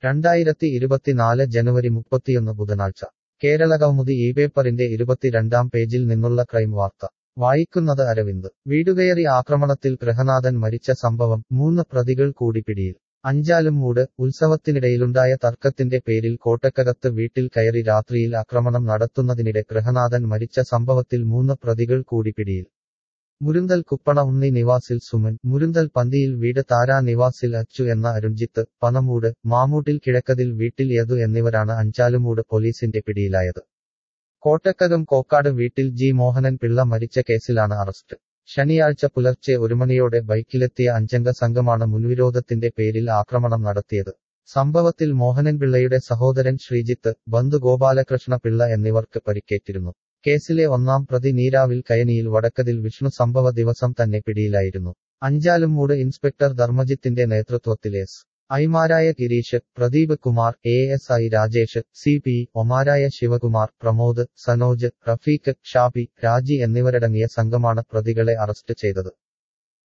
രണ്ടായിരത്തി ഇരുപത്തിനാല് ജനുവരി മുപ്പത്തിയൊന്ന് ബുധനാഴ്ച കേരളകൗമുദി ഈ പേപ്പറിന്റെ ഇരുപത്തിരണ്ടാം പേജിൽ നിന്നുള്ള ക്രൈം വാർത്ത വായിക്കുന്നത് അരവിന്ദ് വീടുകയറി ആക്രമണത്തിൽ ഗൃഹനാഥൻ മരിച്ച സംഭവം മൂന്ന് പ്രതികൾ കൂടി പിടിയിൽ അഞ്ചാലും മൂട് ഉത്സവത്തിനിടയിലുണ്ടായ തർക്കത്തിന്റെ പേരിൽ കോട്ടക്കകത്ത് വീട്ടിൽ കയറി രാത്രിയിൽ ആക്രമണം നടത്തുന്നതിനിടെ ഗൃഹനാഥൻ മരിച്ച സംഭവത്തിൽ മൂന്ന് പ്രതികൾ കൂടി പിടിയിൽ മുരുന്തൽ കുപ്പണ ഉണ്ണി നിവാസിൽ സുമൻ മുരുന്തൽ പന്തിയിൽ വീട് താരാ നിവാസിൽ അച്ചു എന്ന അരുൺജിത്ത് പനമൂട് മാമൂട്ടിൽ കിഴക്കതിൽ വീട്ടിൽ യദു എന്നിവരാണ് അഞ്ചാലുമൂട് പോലീസിന്റെ പിടിയിലായത് കോട്ടക്കകം കോക്കാട് വീട്ടിൽ ജി മോഹനൻ പിള്ള മരിച്ച കേസിലാണ് അറസ്റ്റ് ശനിയാഴ്ച പുലർച്ചെ ഒരു മണിയോടെ ബൈക്കിലെത്തിയ അഞ്ചംഗ സംഘമാണ് മുൻവിരോധത്തിന്റെ പേരിൽ ആക്രമണം നടത്തിയത് സംഭവത്തിൽ മോഹനൻ പിള്ളയുടെ സഹോദരൻ ശ്രീജിത്ത് ബന്ധു ഗോപാലകൃഷ്ണ പിള്ള എന്നിവർക്ക് പരിക്കേറ്റിരുന്നു കേസിലെ ഒന്നാം പ്രതി നീരാവിൽ കയനിയിൽ വടക്കതിൽ വിഷ്ണു സംഭവ ദിവസം തന്നെ പിടിയിലായിരുന്നു അഞ്ചാലുംമൂട് ഇൻസ്പെക്ടർ ധർമ്മജിത്തിന്റെ നേതൃത്വത്തിൽ എസ് ഐമാരായ Girish Pradeep Kumar A S I Rajesh C P ഒമാരായ ശിവകുമാർ പ്രമോദ് സനോജ് റഫീഖ് ഷാബി രാജി എന്നിവരടങ്ങിയ സംഘമാണ് പ്രതികളെ അറസ്റ്റ് ചെയ്തത്